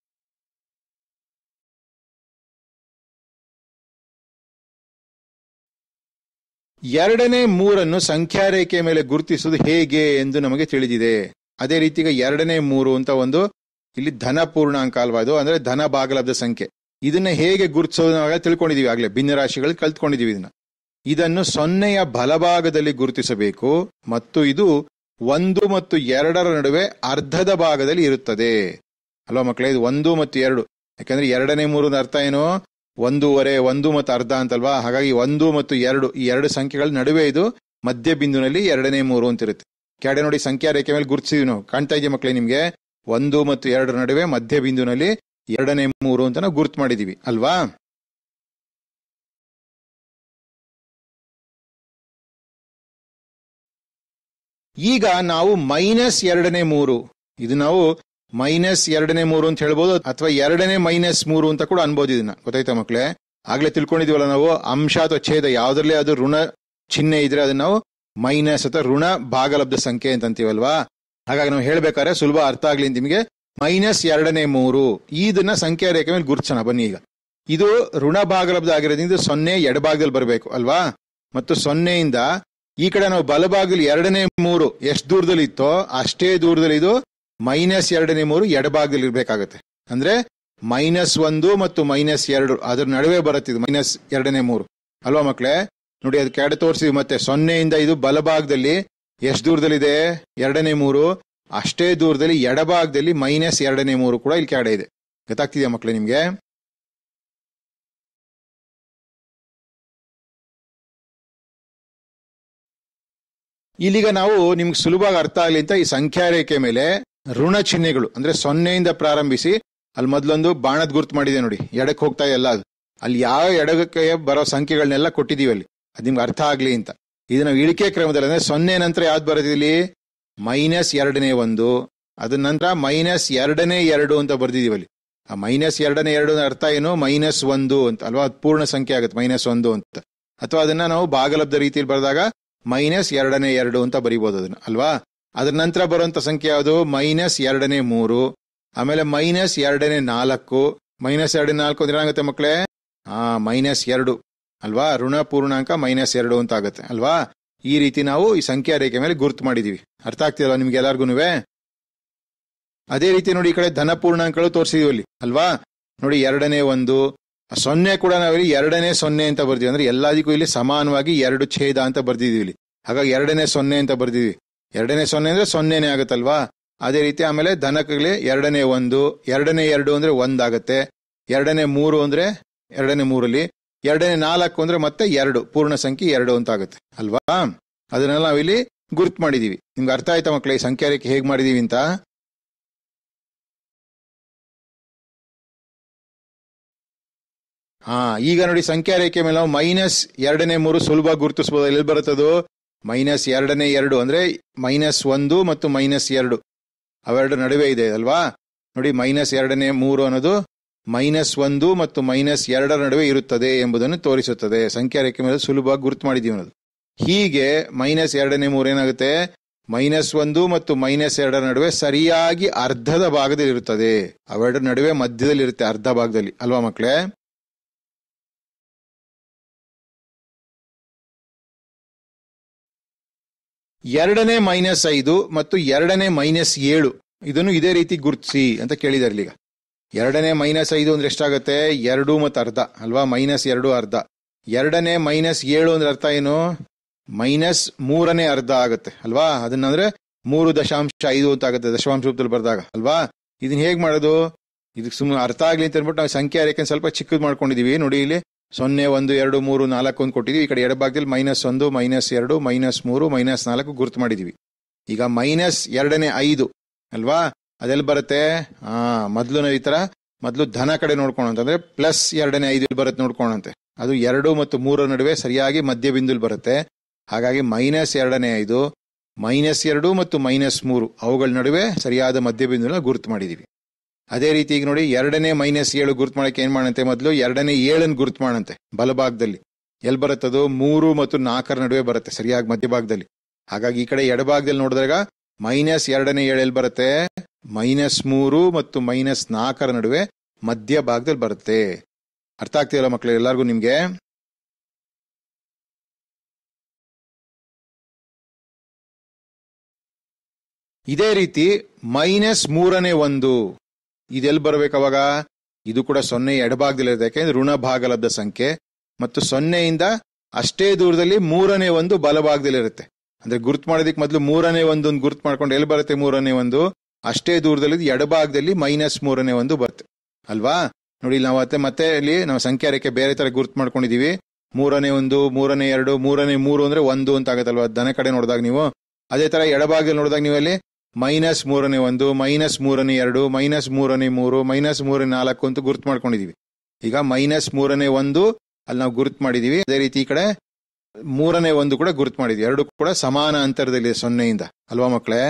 ಎರಡನೇ ಮೂರನ್ನು ಸಂಖ್ಯಾ ರೇಖೆ ಮೇಲೆ ಗುರುತಿಸುವುದು ಹೇಗೆ ಎಂದು ನಮಗೆ ತಿಳಿದಿದೆ ಅದೇ ರೀತಿ ಈಗ ಎರಡನೇ ಮೂರು ಅಂತ ಒಂದು ಇಲ್ಲಿ ಧನ ಪೂರ್ಣಾಂಕ ಅಲ್ವಾ ಅದು ಅಂದ್ರೆ ಧನ ಭಾಗಲಬ್ಧ ಸಂಖ್ಯೆ ಇದನ್ನ ಹೇಗೆ ಗುರುತಿಸೋದು ನಾವು ತಿಳ್ಕೊಂಡಿದೀವಿ ಆಗ್ಲೇ ಭಿನ್ನರಾಶಿಗಳು ಕಲ್ತ್ಕೊಂಡಿದೀವಿ ಇದನ್ನ ಇದನ್ನು ಸೊನ್ನೆಯ ಬಲಭಾಗದಲ್ಲಿ ಗುರುತಿಸಬೇಕು ಮತ್ತು ಇದು ಒಂದು ಮತ್ತು ಎರಡರ ನಡುವೆ ಅರ್ಧದ ಭಾಗದಲ್ಲಿ ಇರುತ್ತದೆ ಅಲ್ವಾ ಮಕ್ಕಳೇ ಇದು ಒಂದು ಮತ್ತು ಎರಡು ಯಾಕಂದ್ರೆ ಎರಡನೇ ಮೂರು ಅರ್ಥ ಏನು ಒಂದೂವರೆ ಒಂದು ಮತ್ತು ಅರ್ಧ ಅಂತಲ್ವಾ ಹಾಗಾಗಿ ಒಂದು ಮತ್ತು ಎರಡು ಈ ಎರಡು ಸಂಖ್ಯೆಗಳ ನಡುವೆ ಇದು ಮಧ್ಯ ಬಿಂದುನಲ್ಲಿ ಎರಡನೇ ಮೂರು ಅಂತ ಇರುತ್ತೆ ಕೆಳಗಡೆ ನೋಡಿ ಸಂಖ್ಯಾ ರೇಖೆ ಮೇಲೆ ಗುರುತಿಸಿದ್ವಿ ನಾವು ಕಾಣ್ತಾ ಇದೆಯಾ ಮಕ್ಕಳೇ ನಿಮ್ಗೆ ಒಂದು ಮತ್ತು ಎರಡರ ನಡುವೆ ಮಧ್ಯ ಬಿಂದುನಲ್ಲಿ ಎರಡನೇ ಮೂರು ಅಂತ ನಾವು ಗುರುತು ಮಾಡಿದೀವಿ ಅಲ್ವಾ ಈಗ ನಾವು ಮೈನಸ್ ಎರಡನೇ ಮೂರು ಇದು ನಾವು ಮೈನಸ್ ಎರಡನೇ ಮೂರು ಅಂತ ಹೇಳ್ಬೋದು ಅಥವಾ ಎರಡನೇ ಮೈನಸ್ ಮೂರು ಅಂತ ಕೂಡ ಅನ್ಬೋದು ಇದನ್ನ ಗೊತ್ತಾಯ್ತಾ ಮಕ್ಕಳೇ ಆಗ್ಲೇ ತಿಳ್ಕೊಂಡಿದೀವಲ್ಲ ನಾವು ಅಂಶ ಅಥವಾ ಛೇದ ಯಾವ್ದ್ರಲ್ಲೇ ಅದು ಋಣ ಚಿಹ್ನೆ ಇದ್ರೆ ಅದನ್ನ ನಾವು ಮೈನಸ್ ಅಥವಾ ಋಣ ಭಾಗಲಬ್ಧ ಸಂಖ್ಯೆ ಅಂತ ಅಂತೀವಲ್ವಾ ಹಾಗಾಗಿ ನಾವು ಹೇಳ್ಬೇಕಾದ್ರೆ ಸುಲಭ ಅರ್ಥ ಆಗ್ಲಿ ಅಂತ ನಿಮಗೆ ಮೈನಸ್ ಎರಡನೇ ಮೂರು ಇದನ್ನ ಸಂಖ್ಯಾ ರೇಖೆ ಮೇಲೆ ಗುರುತಿಸೋಣ ಬನ್ನಿ ಈಗ ಇದು ಋಣ ಭಾಗಲಬ್ಧ ಆಗಿರೋದ್ರಿಂದ ಇದು ಸೊನ್ನೆ ಎಡಭಾಗದಲ್ಲಿ ಬರಬೇಕು ಅಲ್ವಾ ಮತ್ತು ಸೊನ್ನೆಯಿಂದ ಈ ಕಡೆ ನಾವು ಬಲಭಾಗದಲ್ಲಿ ಎರಡನೇ ಮೂರು ಎಷ್ಟು ದೂರದಲ್ಲಿ ಇತ್ತೋ ಅಷ್ಟೇ ದೂರದಲ್ಲಿ ಇದು ಮೈನಸ್ ಎರಡನೇ ಮೂರು ಎಡಭಾಗದಲ್ಲಿ ಇರ್ಬೇಕಾಗತ್ತೆ ಅಂದ್ರೆ ಮೈನಸ್ ಒಂದು ಮತ್ತು ಮೈನಸ್ ಎರಡು ಅದ್ರ ನಡುವೆ ಬರುತ್ತೆ ಇದು ಮೈನಸ್ ಎರಡನೇ ಮೂರು ಅಲ್ವಾ ಮಕ್ಕಳೇ ನೋಡಿ ಅದು ಕೆಡೆ ತೋರಿಸಿದ್ವಿ ಮತ್ತೆ ಸೊನ್ನೆಯಿಂದ ಇದು ಬಲಭಾಗದಲ್ಲಿ ಎಷ್ಟು ದೂರದಲ್ಲಿದೆ ಎರಡನೇ ಮೂರು ಅಷ್ಟೇ ದೂರದಲ್ಲಿ ಎಡಭಾಗದಲ್ಲಿ ಮೈನಸ್ ಎರಡನೇ ಮೂರು ಕೂಡ ಇಲ್ಲಿ ಕೆಡೆ ಇದೆ ಗೊತ್ತಾಗ್ತಿದೆಯಾ ಮಕ್ಕಳೇ ನಿಮ್ಗೆ ಇಲ್ಲಿಗ ನಾವು ನಿಮ್ಗೆ ಸುಲಭವಾಗಿ ಅರ್ಥ ಆಗಲಿ ಅಂತ ಈ ಸಂಖ್ಯಾ ರೇಖೆ ಮೇಲೆ ಋಣ ಚಿಹ್ನೆಗಳು ಅಂದ್ರೆ ಸೊನ್ನೆಯಿಂದ ಪ್ರಾರಂಭಿಸಿ ಅಲ್ಲಿ ಮೊದಲೊಂದು ಬಾಣದ ಗುರುತು ಮಾಡಿದೆ ನೋಡಿ ಎಡಕ್ಕೆ ಹೋಗ್ತಾ ಎಲ್ಲ ಅದು ಅಲ್ಲಿ ಯಾವ ಎಡಗಕ್ಕೆ ಬರೋ ಸಂಖ್ಯೆಗಳನ್ನೆಲ್ಲ ಕೊಟ್ಟಿದೀವಿ ಅಲ್ಲಿ ಅದು ನಿಮ್ಗೆ ಅರ್ಥ ಆಗ್ಲಿ ಅಂತ ಇದು ನಾವು ಇಳಿಕೆ ಕ್ರಮದಲ್ಲಿ ಅಂದ್ರೆ ಸೊನ್ನೆ ನಂತರ ಯಾವ್ದು ಬರೋದು ಇಲ್ಲಿ ಮೈನಸ್ ಎರಡನೇ ಒಂದು ಅದ ನಂತರ ಮೈನಸ್ ಎರಡನೇ ಎರಡು ಅಂತ ಬರ್ದಿದೀವಿ ಅಲ್ಲಿ ಆ ಮೈನಸ್ ಎರಡನೇ ಎರಡು ಅರ್ಥ ಏನು ಮೈನಸ್ ಒಂದು ಅಂತ ಅಲ್ವಾ ಅದು ಪೂರ್ಣ ಸಂಖ್ಯೆ ಆಗುತ್ತೆ ಮೈನಸ್ ಒಂದು ಅಂತ ಅಥವಾ ಅದನ್ನ ನಾವು ಭಾಗಲಬ್ಧ ರೀತಿಯಲ್ಲಿ ಬರೆದಾಗ ಮೈನಸ್ ಎರಡನೇ ಎರಡು ಅಂತ ಬರಿಬೋದು ಅದನ್ನ ಅಲ್ವಾ ಅದ್ರ ನಂತರ ಬರುವಂತ ಸಂಖ್ಯೆ ಯಾವುದು ಮೈನಸ್ ಎರಡನೇ ಮೂರು ಆಮೇಲೆ ಮೈನಸ್ ಎರಡನೇ ನಾಲ್ಕು ಮೈನಸ್ ಎರಡನೇ ನಾಲ್ಕು ಅಂದ್ರೆ ಏನಾಗುತ್ತೆ ಮಕ್ಕಳೇ ಆ ಮೈನಸ್ ಎರಡು ಅಲ್ವಾ ಋಣ ಪೂರ್ಣಾಂಕ ಮೈನಸ್ ಎರಡು ಅಂತ ಆಗುತ್ತೆ ಅಲ್ವಾ ಈ ರೀತಿ ನಾವು ಈ ಸಂಖ್ಯಾ ರೇಖೆ ಮೇಲೆ ಗುರುತು ಮಾಡಿದೀವಿ ಅರ್ಥ ಆಗ್ತಿದಲ್ವಾ ನಿಮ್ಗೆ ಎಲ್ಲಾರ್ಗುನುವೆ ಅದೇ ರೀತಿ ನೋಡಿ ಈ ಕಡೆ ಧನ ಪೂರ್ಣಾಂಕಗಳು ತೋರಿಸಿದೀವಿ ಅಲ್ಲಿ ಅಲ್ವಾ ನೋಡಿ ಎರಡನೇ ಒಂದು ಸೊನ್ನೆ ಕೂಡ ನಾವಿಲ್ಲಿ ಎರಡನೇ ಸೊನ್ನೆ ಅಂತ ಬರ್ದೀವಿ ಅಂದ್ರೆ ಎಲ್ಲದಕ್ಕೂ ಇಲ್ಲಿ ಸಮಾನವಾಗಿ ಎರಡು ಛೇದ ಅಂತ ಬರ್ದಿದೀವಿ ಇಲ್ಲಿ ಹಾಗಾಗಿ ಎರಡನೇ ಸೊನ್ನೆ ಅಂತ ಬರ್ದಿದ್ವಿ ಎರಡನೇ ಸೊನ್ನೆ ಅಂದ್ರೆ ಸೊನ್ನೆನೇ ಆಗುತ್ತಲ್ವಾ ಅದೇ ರೀತಿ ಆಮೇಲೆ ಧನಕಗಳೇ ಎರಡನೇ ಒಂದು ಎರಡನೇ ಎರಡು ಅಂದ್ರೆ ಒಂದಾಗತ್ತೆ ಎರಡನೇ ಮೂರು ಅಂದ್ರೆ ಎರಡನೇ ಮೂರಲ್ಲಿ ಎರಡನೇ ನಾಲ್ಕು ಅಂದ್ರೆ ಮತ್ತೆ ಎರಡು ಪೂರ್ಣ ಸಂಖ್ಯೆ ಎರಡು ಅಂತ ಆಗುತ್ತೆ ಅಲ್ವಾ ಅದನ್ನೆಲ್ಲ ನಾವಿಲ್ಲಿ ಗುರ್ತ್ ಮಾಡಿದೀವಿ ನಿಮ್ಗೆ ಅರ್ಥ ಆಯ್ತಾ ಮಕ್ಕಳೇ ಈ ಸಂಖ್ಯಾ ರೇಖೆ ಹೇಗ್ ಮಾಡಿದೀವಿ ಅಂತ ಹಾ ಈಗ ನೋಡಿ ಸಂಖ್ಯಾ ರೇಖೆ ಮೇಲೆ ನಾವು ಮೈನಸ್ ಎರಡನೇ ಮೂರು ಸುಲಭ ಗುರುತಿಸಬಹುದು ಎಲ್ಲಿ ಬರುತ್ತದು ಮೈನಸ್ ಎರಡನೇ ಎರಡು ಅಂದ್ರೆ ಮೈನಸ್ ಒಂದು ಮತ್ತು ಮೈನಸ್ ಎರಡು ಅವೆರಡು ನಡುವೆ ಇದೆ ಅಲ್ವಾ ನೋಡಿ ಮೈನಸ್ ಎರಡನೇ ಮೂರು ಅನ್ನೋದು ಮೈನಸ್ ಒಂದು ಮತ್ತು ಮೈನಸ್ ಎರಡರ ನಡುವೆ ಇರುತ್ತದೆ ಎಂಬುದನ್ನು ತೋರಿಸುತ್ತದೆ ಸಂಖ್ಯಾ ರೇಖೆ ಮೇಲೆ ಸುಲಭವಾಗಿ ಗುರುತು ಮಾಡಿದೀವಿ ಅನ್ನೋದು ಹೀಗೆ ಮೈನಸ್ ಎರಡನೇ ಮೂರು ಏನಾಗುತ್ತೆ ಮೈನಸ್ ಒಂದು ಮತ್ತು ಮೈನಸ್ ಎರಡರ ನಡುವೆ ಸರಿಯಾಗಿ ಅರ್ಧದ ಭಾಗದಲ್ಲಿ ಇರುತ್ತದೆ ಅವೆರಡರ ನಡುವೆ ಮಧ್ಯದಲ್ಲಿ ಇರುತ್ತೆ ಅರ್ಧ ಭಾಗದಲ್ಲಿ ಅಲ್ವಾ ಮಕ್ಕಳೇ ಎರಡನೇ ಮೈನಸ್ ಐದು ಮತ್ತು ಎರಡನೇ ಮೈನಸ್ ಏಳು ಇದನ್ನು ಇದೇ ರೀತಿ ಗುರುತಿಸಿ ಅಂತ ಕೇಳಿದಾರೆ ಈಗ ಎರಡನೇ ಮೈನಸ್ ಐದು ಅಂದ್ರೆ ಎಷ್ಟಾಗತ್ತೆ ಎರಡು ಮತ್ತು ಅರ್ಧ ಅಲ್ವಾ ಮೈನಸ್ ಎರಡು ಅರ್ಧ ಎರಡನೇ ಮೈನಸ್ ಏಳು ಅಂದ್ರೆ ಅರ್ಥ ಏನು ಮೈನಸ್ ಮೂರನೇ ಅರ್ಧ ಆಗುತ್ತೆ ಅಲ್ವಾ ಅದನ್ನ ಅಂದ್ರೆ ಮೂರು ದಶಾಂಶ ಐದು ಅಂತ ಆಗುತ್ತೆ ದಶಮಾಂಶ ರೂಪದಲ್ಲಿ ಬರೆದಾಗ ಅಲ್ವಾ ಇದನ್ನ ಹೇಗ್ ಮಾಡೋದು ಇದಕ್ಕೆ ಸುಮ್ಮನೆ ಅರ್ಥ ಆಗ್ಲಿ ಅಂತ ಅಂದ್ಬಿಟ್ಟು ನಾವು ಸಂಖ್ಯೆ ರೇಖೆ ಸ್ವಲ್ಪ ಚಿಕ್ಕದು ಮಾಡ್ಕೊಂಡಿದೀವಿ ನೋಡಿ ಇಲ್ಲಿ ಸೊನ್ನೆ ಒಂದು ಎರಡು ಮೂರು ನಾಲ್ಕು ಒಂದು ಕೊಟ್ಟಿದೀವಿ ಈ ಕಡೆ ಎಡಭಾಗದಲ್ಲಿ ಮೈನಸ್ ಒಂದು ಮೈನಸ್ ಎರಡು ಮೈನಸ್ ಮೂರು ಮೈನಸ್ ನಾಲ್ಕು ಗುರುತು ಮಾಡಿದೀವಿ ಈಗ ಮೈನಸ್ ಎರಡನೇ ಐದು ಅಲ್ವಾ ಅದೆಲ್ಲಿ ಬರುತ್ತೆ ಆ ಮೊದಲು ನಾವು ಈ ತರ ಮೊದಲು ಧನ ಕಡೆ ನೋಡ್ಕೊಳಂತಂದ್ರೆ ಪ್ಲಸ್ ಎರಡನೇ ಐದು ಇಲ್ಲಿ ಬರುತ್ತೆ ನೋಡ್ಕೊಳಂತೆ ಅದು ಎರಡು ಮತ್ತು ಮೂರರ ನಡುವೆ ಸರಿಯಾಗಿ ಮಧ್ಯ ಬಿಂದುಲ್ ಬರುತ್ತೆ ಹಾಗಾಗಿ ಮೈನಸ್ ಎರಡನೇ ಐದು ಮೈನಸ್ ಎರಡು ಮತ್ತು ಮೈನಸ್ ಮೂರು ಅವುಗಳ ನಡುವೆ ಸರಿಯಾದ ಮಧ್ಯ ಬಿಂದುನ ಗುರುತು ಮಾಡಿದೀವಿ ಅದೇ ರೀತಿ ಈಗ ನೋಡಿ ಎರಡನೇ ಮೈನಸ್ ಏಳು ಗುರುತು ಮಾಡಕ್ಕೆ ಏನ್ ಮಾಡಂತೆ ಮೊದಲು ಎರಡನೇ ಏಳನ್ನು ಗುರುತು ಮಾಡಂತೆ ಬಲಭಾಗದಲ್ಲಿ ಎಲ್ಲಿ ಬರುತ್ತದು ಮೂರು ಮತ್ತು ನಾಲ್ಕರ ನಡುವೆ ಬರುತ್ತೆ ಸರಿಯಾಗಿ ಮಧ್ಯಭಾಗದಲ್ಲಿ ಹಾಗಾಗಿ ಈ ಕಡೆ ಎಡಭಾಗದಲ್ಲಿ ನೋಡಿದಾಗ ಮೈನಸ್ ಎರಡನೇ ಏಳು ಎಲ್ಲಿ ಬರುತ್ತೆ ಮೈನಸ್ ಮೂರು ಮತ್ತು ಮೈನಸ್ ನಾಲ್ಕರ ನಡುವೆ ಮಧ್ಯ ಭಾಗದಲ್ಲಿ ಬರುತ್ತೆ ಅರ್ಥ ಆಗ್ತಿದಲ್ಲ ಮಕ್ಕಳು ಎಲ್ಲರಿಗೂ ನಿಮ್ಗೆ ಇದೇ ರೀತಿ ಮೈನಸ್ ಮೂರನೇ ಒಂದು ಇದೆಲ್ಲಿ ಬರ್ಬೇಕು ಅವಾಗ ಇದು ಕೂಡ ಸೊನ್ನೆ ಎಡಭಾಗದಲ್ಲಿರುತ್ತೆ ಯಾಕೆಂದ್ರೆ ಋಣ ಭಾಗಲಬ್ಧ ಸಂಖ್ಯೆ ಮತ್ತು ಸೊನ್ನೆಯಿಂದ ಅಷ್ಟೇ ದೂರದಲ್ಲಿ ಮೂರನೇ ಒಂದು ಬಲಭಾಗದಲ್ಲಿರುತ್ತೆ ಅಂದ್ರೆ ಗುರ್ತು ಮಾಡೋದಕ್ಕೆ ಮೊದಲು ಮೂರನೇ ಒಂದು ಗುರ್ತು ಮಾಡ್ಕೊಂಡು ಎಲ್ಲಿ ಬರುತ್ತೆ ಮೂರನೇ ಒಂದು ಅಷ್ಟೇ ದೂರದಲ್ಲಿ ಎಡಭಾಗದಲ್ಲಿ ಮೈನಸ್ ಮೂರನೇ ಒಂದು ಬರುತ್ತೆ ಅಲ್ವಾ ನೋಡಿ ಇಲ್ಲಿ ನಾವು ಮತ್ತೆ ಮತ್ತೆ ಇಲ್ಲಿ ನಾವು ಸಂಖ್ಯಾ ರೇಖೆ ಬೇರೆ ತರ ಗುರ್ತು ಮಾಡ್ಕೊಂಡಿದೀವಿ ಮೂರನೇ ಒಂದು ಮೂರನೇ ಎರಡು ಮೂರನೇ ಮೂರು ಅಂದ್ರೆ ಒಂದು ಅಂತ ಆಗತ್ತಲ್ವಾ ದನ ಕಡೆ ನೋಡಿದಾಗ ನೀವು ಅದೇ ತರ ಎಡಭಾಗದಲ್ಲಿ ನೋಡಿದಾಗ ನೀವು ಅಲ್ಲಿ ಮೈನಸ್ ಮೂರನೇ ಒಂದು ಮೈನಸ್ ಮೂರನೇ ಎರಡು ಮೈನಸ್ ಮೂರನೇ ಮೂರು ಮೈನಸ್ ಮೂರನೇ ನಾಲ್ಕು ಅಂತ ಗುರ್ತು ಮಾಡ್ಕೊಂಡಿದೀವಿ ಈಗ ಮೈನಸ್ ಮೂರನೇ ಒಂದು ಅಲ್ಲಿ ನಾವು ಗುರುತು ಮಾಡಿದೀವಿ ಅದೇ ರೀತಿ ಈ ಕಡೆ ಮೂರನೇ ಒಂದು ಕೂಡ ಗುರುತು ಮಾಡಿದ್ವಿ ಎರಡು ಕೂಡ ಸಮಾನ ಅಂತರದಲ್ಲಿ ಸೊನ್ನೆಯಿಂದ ಅಲ್ವಾ ಮಕ್ಕಳೇ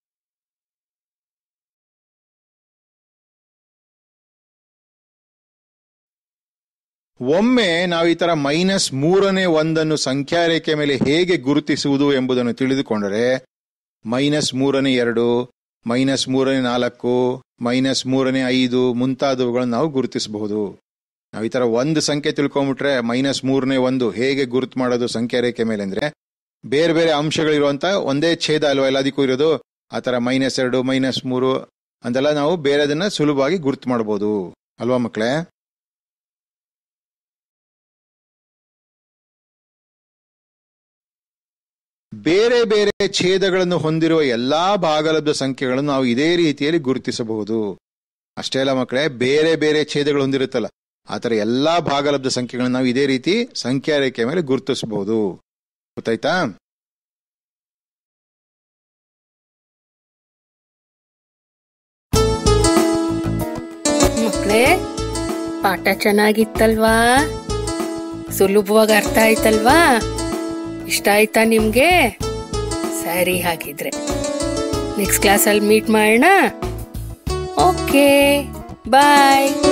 ಒಮ್ಮೆ ನಾವು ಈ ತರ ಮೈನಸ್ ಮೂರನೇ ಒಂದನ್ನು ಸಂಖ್ಯಾ ರೇಖೆ ಮೇಲೆ ಹೇಗೆ ಗುರುತಿಸುವುದು ಎಂಬುದನ್ನು ತಿಳಿದುಕೊಂಡರೆ ಮೈನಸ್ ಮೂರನೇ ಎರಡು ಮೈನಸ್ ಮೂರನೇ ನಾಲ್ಕು ಮೈನಸ್ ಮೂರನೇ ಐದು ಮುಂತಾದವುಗಳನ್ನು ನಾವು ಗುರುತಿಸಬಹುದು ನಾವು ಈ ತರ ಒಂದು ಸಂಖ್ಯೆ ತಿಳ್ಕೊಂಬಿಟ್ರೆ ಮೈನಸ್ ಮೂರನೇ ಒಂದು ಹೇಗೆ ಗುರುತು ಮಾಡೋದು ಸಂಖ್ಯಾ ರೇಖೆ ಮೇಲೆ ಅಂದ್ರೆ ಬೇರೆ ಬೇರೆ ಅಂಶಗಳಿರುವಂತ ಒಂದೇ ಛೇದ ಅಲ್ವಾ ಎಲ್ಲದಕ್ಕೂ ಇರೋದು ಆ ತರ ಮೈನಸ್ ಎರಡು ಮೈನಸ್ ಮೂರು ಅಂತೆಲ್ಲ ನಾವು ಬೇರೆದನ್ನ ಸುಲಭವಾಗಿ ಗುರುತು ಮಾಡಬಹುದು ಅಲ್ವಾ ಮಕ್ಕಳೇ ಬೇರೆ ಬೇರೆ ಛೇದಗಳನ್ನು ಹೊಂದಿರುವ ಎಲ್ಲಾ ಭಾಗಲಬ್ಧ ಸಂಖ್ಯೆಗಳನ್ನು ನಾವು ಇದೇ ರೀತಿಯಲ್ಲಿ ಗುರುತಿಸಬಹುದು ಅಷ್ಟೇ ಅಲ್ಲ ಮಕ್ಕಳೇ ಬೇರೆ ಬೇರೆ ಛೇದಗಳು ಹೊಂದಿರುತ್ತಲ್ಲ ಆತರ ಎಲ್ಲಾ ಭಾಗಲಬ್ಧ ಸಂಖ್ಯೆಗಳನ್ನು ನಾವು ಇದೇ ರೀತಿ ಸಂಖ್ಯಾ ರೇಖೆ ಮೇಲೆ ಗುರುತಿಸಬಹುದು ಗೊತ್ತಾಯ್ತಾ ಮಕ್ಕಳೇ ಪಾಠ ಚೆನ್ನಾಗಿತ್ತಲ್ವಾ ಸುಲಭವಾಗಿ ಅರ್ಥ ಆಯ್ತಲ್ವಾ ಇಷ್ಟ ಆಯ್ತಾ ನಿಮ್ಗೆ ಸರಿ ಹಾಗಿದ್ರೆ ನೆಕ್ಸ್ಟ್ ಕ್ಲಾಸಲ್ಲಿ ಮೀಟ್ ಮಾಡೋಣ ಓಕೆ ಬಾಯ್